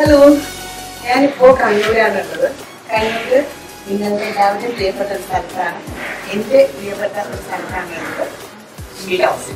hello ഞാനിപ്പോ കണ്ണൂരാണ് ഉള്ളത് കണ്ണൂര് നിങ്ങളുടെ എല്ലാവരും പ്രിയപ്പെട്ട ഒരു സ്ഥലത്താണ് എന്റെ പ്രിയപ്പെട്ട ഒരു സ്ഥലത്താണ് ഉള്ളത് വിലോസ്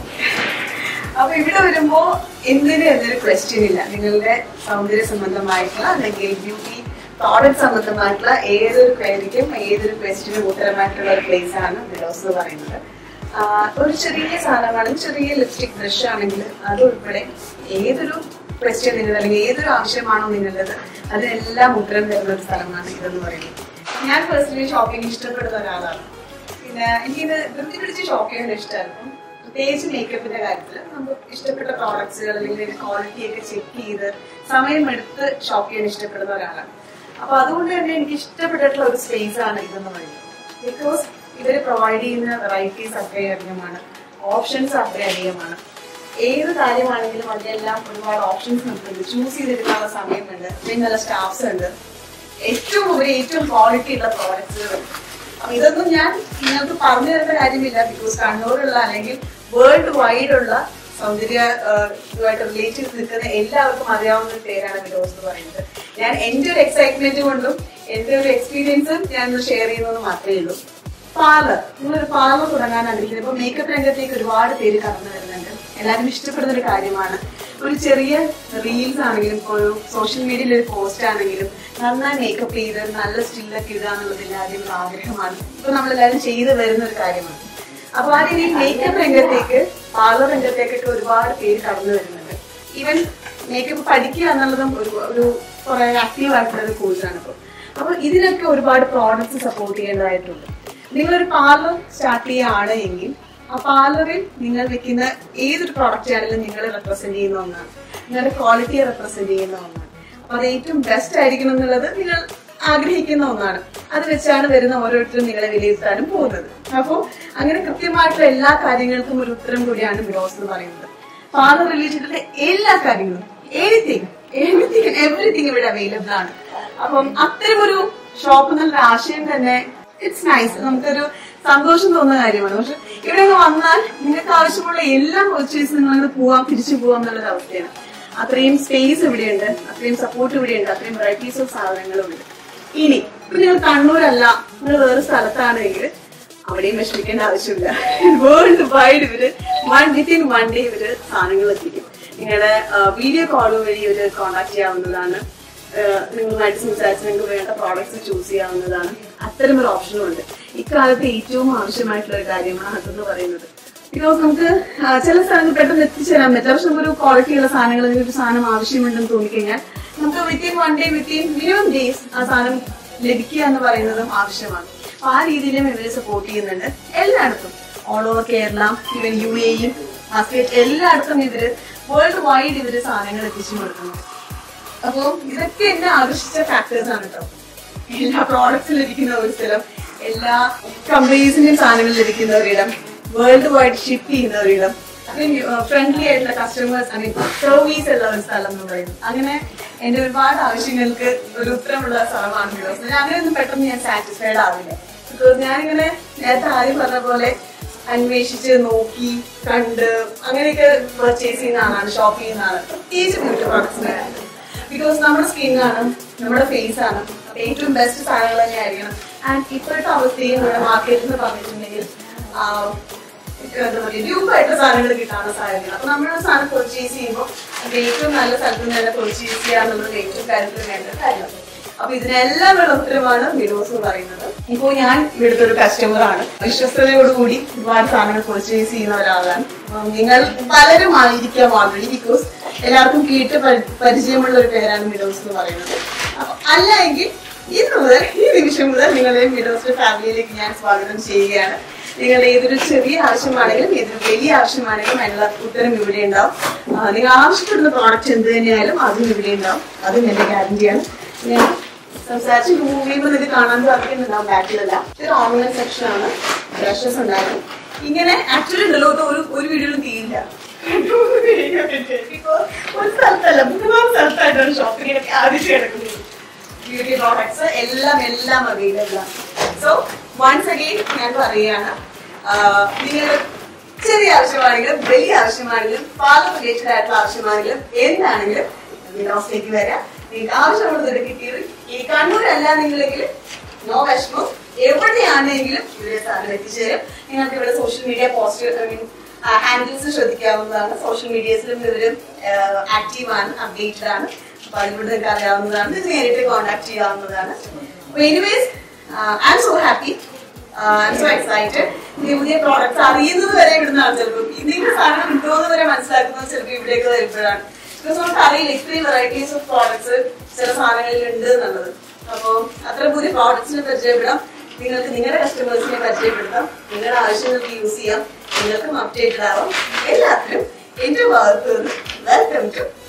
അപ്പൊ ഇവിടെ വരുമ്പോ എന്തിനും എന്നൊരു ക്വസ്റ്റ്യൻ ഇല്ല നിങ്ങളുടെ സൗന്ദര്യ സംബന്ധമായിട്ടുള്ള അല്ലെങ്കിൽ ബ്യൂട്ടി പ്രോഡക്റ്റ് സംബന്ധമായിട്ടുള്ള ഏതൊരു ക്വയറിക്കും ഏതൊരു ക്വസ്റ്റ്യനും ഉത്തരമായിട്ടുള്ള ഒരു പ്ലേസ് ആണ് വിലോസ് എന്ന് പറയുന്നത് ആഹ് ഒരു ചെറിയ സാധനമാണെങ്കിൽ ചെറിയ ലിപ്സ്റ്റിക് ബ്രഷ് ആണെങ്കിൽ അത് ഉൾപ്പെടെ ഏതൊരു ക്വസ്റ്റ്യൻ നിങ്ങൾ അല്ലെങ്കിൽ ഏതൊരു ആവശ്യമാണോ നിങ്ങളുടേത് അതിനെല്ലാം ഉത്തരം തരുന്ന ഒരു സ്ഥലമാണ് ഇതെന്ന് പറയുന്നത് ഞാൻ പേഴ്സണലി ഷോപ്പിംഗ് ഇഷ്ടപ്പെടുന്ന ഒരാളാണ് പിന്നെ എനിക്കിത് വൃത്തി പിടിച്ച് ഷോപ്പ് ചെയ്യാൻ ഇഷ്ടമായിരുന്നു പ്രത്യേകിച്ച് മേക്കപ്പിന്റെ കാര്യത്തിൽ നമുക്ക് ഇഷ്ടപ്പെട്ട പ്രോഡക്ട്സുകൾ അല്ലെങ്കിൽ അതിന്റെ ക്വാളിറ്റി ഒക്കെ ചെക്ക് ചെയ്ത് സമയമെടുത്ത് ഷോപ്പ് ചെയ്യാൻ ഇഷ്ടപ്പെടുന്ന ഒരാളാണ് അപ്പൊ അതുകൊണ്ട് തന്നെ എനിക്ക് ഇഷ്ടപ്പെട്ടിട്ടുള്ള ഒരു സ്പേസ് ആണ് ഇതെന്ന് പറയുന്നത് ബിക്കോസ് ഇവർ പ്രൊവൈഡ് ചെയ്യുന്ന വെറൈറ്റീസ് അത്രയധികമാണ് ഓപ്ഷൻസ് അത്രയധികമാണ് ഏത് കാര്യമാണെങ്കിലും അതിലെല്ലാം ഒരുപാട് ഓപ്ഷൻസ് നമുക്കുണ്ട് ചൂസ് ചെയ്തെടുക്കാനുള്ള സമയമുണ്ട് പിന്നെ നല്ല സ്റ്റാഫ്സ് ഉണ്ട് ഏറ്റവും ഉപരി ഏറ്റവും ക്വാളിറ്റി ഉള്ള പ്രോഡക്ട്സുകളുണ്ട് അപ്പൊ ഇതൊന്നും ഞാൻ നിങ്ങൾക്ക് പറഞ്ഞു തരേണ്ട കാര്യമില്ല ബിക്കോസ് കണ്ണൂരുള്ള അല്ലെങ്കിൽ വേൾഡ് വൈഡ് ഉള്ള സൗന്ദര്യ ആഹ്, ഇതുമായിട്ട് റിലേറ്റ് ചെയ്ത് നിൽക്കുന്ന എല്ലാവർക്കും അറിയാവുന്ന ഒരു പേരാണ് വിലോസ് എന്ന് പറയുന്നത് ഞാൻ എന്റെ ഒരു എക്സൈറ്റ്മെന്റ് കൊണ്ടും എന്റെ ഒരു എക്സ്പീരിയൻസും ഞാൻ ഷെയർ ചെയ്യുന്നത് മാത്രമേ ഉള്ളൂ പാർലർ നിങ്ങളൊരു പാർലർ തുടങ്ങാൻ ആഗ്രഹിക്കുന്നത് ഇപ്പൊ മേക്കപ്പ് രംഗത്തേക്ക് ഒരുപാട് പേര് കടന്നു വരുന്നുണ്ട് എല്ലാവരും ഇഷ്ടപ്പെടുന്ന ഒരു കാര്യമാണ് ഒരു ചെറിയ റീൽസ് ആണെങ്കിലും ഇപ്പോൾ ഒരു സോഷ്യൽ മീഡിയയിൽ ഒരു പോസ്റ്റ് ആണെങ്കിലും നന്നായി മേക്കപ്പ് ചെയ്ത് നല്ല സ്റ്റില്ലൊക്കെ ഇടുക എന്നുള്ളത് എല്ലാവരുടെയും ഒരു ആഗ്രഹമാണ് ഇപ്പൊ നമ്മളെല്ലാവരും ചെയ്തു വരുന്ന ഒരു കാര്യമാണ് അപ്പൊ ആ രീതിയിൽ മേക്കപ്പ് രംഗത്തേക്ക് പാർലർ രംഗത്തേക്കൊക്കെ ഒരുപാട് പേര് കടന്നു വരുന്നുണ്ട് ഈവൻ മേക്കപ്പ് പഠിക്കുക എന്നുള്ളതും ഒരു ഒരു കുറെ ആക്റ്റീവ് ആയിട്ടുള്ള ഒരു കോഴ്സാണ് ഇപ്പോൾ അപ്പൊ ഇതിനൊക്കെ ഒരുപാട് പ്രോഡക്ട്സ് സപ്പോർട്ട് ചെയ്യേണ്ടതായിട്ടുണ്ട് നിങ്ങളൊരു പാർലർ സ്റ്റാർട്ട് ചെയ്യുകയാണ് എങ്കിൽ ആ പാർലറിൽ നിങ്ങൾ വെക്കുന്ന ഏതൊരു പ്രോഡക്റ്റ് ആണെങ്കിലും നിങ്ങൾ റെപ്രസെന്റ് ചെയ്യുന്ന ഒന്നാണ് നിങ്ങളുടെ ക്വാളിറ്റിയെ റെപ്രസെന്റ് ചെയ്യുന്ന ഒന്നാണ് അപ്പൊ അത് ഏറ്റവും ബെസ്റ്റ് ആയിരിക്കണം എന്നുള്ളത് നിങ്ങൾ ആഗ്രഹിക്കുന്ന ഒന്നാണ് അത് വെച്ചാണ് വരുന്ന ഓരോരുത്തരും നിങ്ങളെ വിലയിരുത്താനും പോകുന്നത് അപ്പോൾ അങ്ങനെ കൃത്യമായിട്ടുള്ള എല്ലാ കാര്യങ്ങൾക്കും ഒരു ഉത്തരം കൂടിയാണ് ഗ്രോസ് എന്ന് പറയുന്നത് പാർലർ റിലേറ്റഡ് എല്ലാ കാര്യങ്ങളും എനിത്തിങ് എനിത്തിങ് എവറിത്തിങ് ഇവിടെ അവൈലബിൾ ആണ് അപ്പം അത്തരം ഒരു ഷോപ്പ് എന്നുള്ള ആശയം തന്നെ ഇറ്റ്സ് നൈസ് നമുക്കൊരു സന്തോഷം തോന്നുന്ന കാര്യമാണ് പക്ഷെ ഇവിടെ അങ്ങ് വന്നാൽ നിങ്ങൾക്ക് ആവശ്യമുള്ള എല്ലാം പർച്ചേസ് നിങ്ങൾ പോവാം തിരിച്ചു പോവാം എന്നുള്ളൊരു അവസ്ഥയാണ് അത്രയും സ്പേസ് ഇവിടെയുണ്ട് അത്രയും സപ്പോർട്ട് ഇവിടെയുണ്ട് അത്രയും വെറൈറ്റീസ് ഓഫ് സാധനങ്ങളും ഉണ്ട് ഇനി ഇപ്പൊ നിങ്ങൾ കണ്ണൂരല്ല നിങ്ങൾ വേറെ സ്ഥലത്താണെങ്കിൽ അവിടെയും വിഷമിക്കേണ്ട ആവശ്യമില്ല വേൾഡ് വൈഡ് ഇവര് വൺ വിത്തിൻ വൺ ഡേ ഇവര് സാധനങ്ങൾ എത്തിക്കും നിങ്ങളുടെ വീഡിയോ കോൾ വഴി ഇവര് കോണ്ടാക്ട് ചെയ്യാവുന്നതാണ് ആഹ് നിങ്ങളുമായിട്ട് സംസാരിച്ച് നിങ്ങൾക്ക് വേണ്ട പ്രോഡക്ട്സ് ചൂസ് ചെയ്യാവുന്നതാണ് അത്തരം ഒരു ഓപ്ഷനും ഉണ്ട് ഇക്കാലത്ത് ഏറ്റവും ആവശ്യമായിട്ടുള്ള ഒരു കാര്യമാണ് അതെന്ന് പറയുന്നത് ബിക്കോസ് നമുക്ക് ആ, ചില സ്ഥലങ്ങൾ പെട്ടെന്ന് എത്തിച്ചേരാൻ പറ്റില്ല പക്ഷെ നമുക്കൊരു ക്വാളിറ്റി ഉള്ള സാധനങ്ങൾ അല്ലെങ്കിൽ ഒരു സാധനം ആവശ്യമുണ്ടെന്ന് തോന്നിക്കഴിഞ്ഞാൽ നമുക്ക് within one day within minimum days ആ സാധനം ലഭിക്കുക എന്ന് പറയുന്നതും ആവശ്യമാണ് അപ്പൊ ആ രീതിയിലും ഇവര് സപ്പോർട്ട് ചെയ്യുന്നുണ്ട് എല്ലായിടത്തും all over Kerala even U എയും മസ്കറ്റ് എല്ലായിടത്തും ഇവര് വേൾഡ് വൈഡ് ഇവര് സാധനങ്ങൾ എത്തിച്ചു കൊടുക്കുന്നു അപ്പോ ഇതൊക്കെ എന്നെ ആകർഷിച്ച ഫാക്ടേഴ്സ് ആണ് കേട്ടോ എല്ലാ പ്രോഡക്ട്സിൽ ലഭിക്കുന്ന ഒരു സ്ഥലം എല്ലാ കമ്പനീസിന്റെയും സാധനങ്ങൾ ലഭിക്കുന്ന ഒരിടം വേൾഡ് വൈഡ് ഷിപ്പ് ചെയ്യുന്ന ഒരിടം ഫ്രണ്ട്ലി ആയിട്ടുള്ള കസ്റ്റമേഴ്സ് ഐ മീൻ സർവീസ് ഉള്ള ഒരു സ്ഥലം എന്ന് പറയുന്നത് അങ്ങനെ എന്റെ ഒരുപാട് ആവശ്യങ്ങൾക്ക് ഒരു ഉത്തരമുള്ള സ്ഥലമാണ് ബിക്കോസ് ഞാൻ അങ്ങനെയൊന്നും പെട്ടെന്ന് ഞാൻ സാറ്റിസ്ഫൈഡ് ആവില്ല ബിക്കോസ് ഞാനിങ്ങനെ നേരത്തെ ആദ്യം പറഞ്ഞ പോലെ അന്വേഷിച്ച് നോക്കി കണ്ട് അങ്ങനെയൊക്കെ പർച്ചേസ് ചെയ്യുന്ന ആളാണ് ഷോപ്പ് ചെയ്യുന്ന ആളാണ് പ്രത്യേകിച്ച് ബ്യൂട്ടി പ്രോഡക്ട്സിന്റെ കാര്യത്തിൽ ബിക്കോസ് നമ്മുടെ സ്കിന്നാണ് നമ്മുടെ ഫേസ് ആണ് അപ്പൊ ഏറ്റവും ബെസ്റ്റ് സാധനങ്ങൾ തന്നെ ആയിരിക്കണം ആൻഡ് ഇപ്പോഴത്തെ അവസ്ഥയും നമ്മുടെ മാർക്കറ്റിൽ എന്ന് പറഞ്ഞിട്ടുണ്ടെങ്കിൽ ആഹ്, എന്താ പറയുക ഡ്യൂപ്പായിട്ടുള്ള സാധനങ്ങൾ കിട്ടാനുള്ള സാധ്യത അപ്പൊ നമ്മളൊരു സാധനം പർച്ചേസ് ചെയ്യുമ്പോൾ അത് ഏറ്റവും നല്ല സ്ഥലത്ത് നിന്ന് തന്നെ പർച്ചേസ് ചെയ്യുക എന്നുള്ളത് ഏറ്റവും കാര്യത്തിൽ വേണ്ട ഒരു കാര്യമാണ് അപ്പൊ ഇതിനെല്ലാം ഉള്ള ഉത്തരമാണ് വിഡോസ് എന്ന് പറയുന്നത് ഇപ്പോ ഞാൻ ഇവിടുത്തെ ഒരു കസ്റ്റമർ ആണ് വിശ്വസ്തയോടുകൂടി ഒരുപാട് സാധനങ്ങൾ പർച്ചേസ് ചെയ്യുന്ന ഒരാളാണ് അപ്പം നിങ്ങൾ പലരും ആയിരിക്കാം ഓൾറെഡി ബിക്കോസ് എല്ലാവർക്കും കേട്ട് പരി- പരിചയമുള്ള ഒരു പേരാണ് വിഡോസ് എന്ന് പറയുന്നത് അപ്പൊ അല്ല എങ്കിൽ ഇന്ന് മുതൽ ഈ നിമിഷം മുതൽ നിങ്ങളെ വിഡോസ് ഫാമിലിയിലേക്ക് ഞാൻ സ്വാഗതം ചെയ്യുകയാണ് നിങ്ങൾ ഏതൊരു ചെറിയ ആവശ്യമാണെങ്കിലും ഏതൊരു വലിയ ആവശ്യമാണെങ്കിലും അതിനുള്ള ഉത്തരം ഇവിടെ ഉണ്ടാവും ആ, നിങ്ങൾ ആവശ്യപ്പെടുന്ന പ്രോഡക്റ്റ് എന്ത് തന്നെയായാലും അതും ഇവിടെ ഉണ്ടാവും അതും എന്റെ ഗ്യാരണ്ടിയാണ് ഞാൻ സംസാരിച്ച് മൂവ് ചെയ്യുമ്പോൾ നിങ്ങൾക്ക് കാണാൻ സാധിക്കുന്നുണ്ടാവും ബാക്കിലല്ല ഇതൊരു ഓർണമെന്റ് സെക്ഷൻ ആണ് ബ്രഷസ് ഉണ്ടാകും ഇങ്ങനെ ആക്ച്വലി ഉണ്ടല്ലോ ഇത് ഒരു ഒരു വീഡിയോയിലും തീരില്ല Because ഒരു സ്ഥലത്തല്ല മൂന്നാം സ്ഥലത്തായിട്ടാണ് ഷോപ്പിങ്ങിനൊക്കെ ആദ്യം കിടക്കുന്നത് ബ്യൂട്ടി പ്രോഡക്ട്സ് എല്ലാം എല്ലാം അവൈലബിൾ ആണ് സോ വൺസ് അഗെയിൻ ഞാൻ പറയുകയാണ് നിങ്ങൾ ചെറിയ ആവശ്യമാണെങ്കിലും വലിയ ആവശ്യമാണെങ്കിലും പാർലർ റിലേറ്റഡ് ആയിട്ടുള്ള ആവശ്യമാണെങ്കിലും എന്താണെങ്കിലും വിനോസിലേക്ക് വരാം നിങ്ങൾക്ക് ആവശ്യമുള്ളത് കിട്ടിയത് ഈ കണ്ണൂരല്ല നിങ്ങളെങ്കിൽ നോ വിഷമം എവിടെയാണെങ്കിലും ഇവരെ സാധനം എത്തിച്ചേരും നിങ്ങൾക്ക് ഇവിടെ social media post I mean handles ശ്രദ്ധിക്കാവുന്നതാണ് സോഷ്യൽ മീഡിയസിലും ഇവര് ആക്റ്റീവ് ആണ് അപ്ഡേറ്റഡ് ആണ് അപ്പൊ അതിലൂടെ നിങ്ങൾക്ക് അറിയാവുന്നതാണ് ഇത് നേരിട്ട് കോൺടാക്ട് ചെയ്യാവുന്നതാണ് അപ്പൊ anyways I am so happy I am so excited പുതിയ പുതിയ പ്രോഡക്ട്സ് അറിയുന്നത് വരെ ഇവിടുന്നാണ് ചിലപ്പോൾ ഇതിന്റെ സാധനം കിട്ടുമെന്ന് വരെ മനസ്സിലാക്കുന്നത് ചിലപ്പോൾ ഇവിടേക്ക് വരുമ്പോഴാണ് ബിക്കോസ് നമുക്ക് അറിയില്ല ഇത്രയും വെറൈറ്റീസ് ഓഫ് പ്രോഡക്ട്സ് ചില സാധനങ്ങളിൽ ഉണ്ട് എന്നുള്ളത് അപ്പോൾ അത്ര പുതിയ പ്രോഡക്ട്സിനെ പരിചയപ്പെടാം നിങ്ങൾക്ക് നിങ്ങളുടെ കസ്റ്റമേഴ്സിനെ പരിചയപ്പെടുത്താം നിങ്ങളുടെ ആവശ്യങ്ങൾക്ക് യൂസ് ചെയ്യാം നിങ്ങൾക്കും അപ്ഡേറ്റഡ് ആവാം എല്ലാത്തിനും എന്റെ ഭാഗത്ത് നിന്ന് വെൽക്കം ടു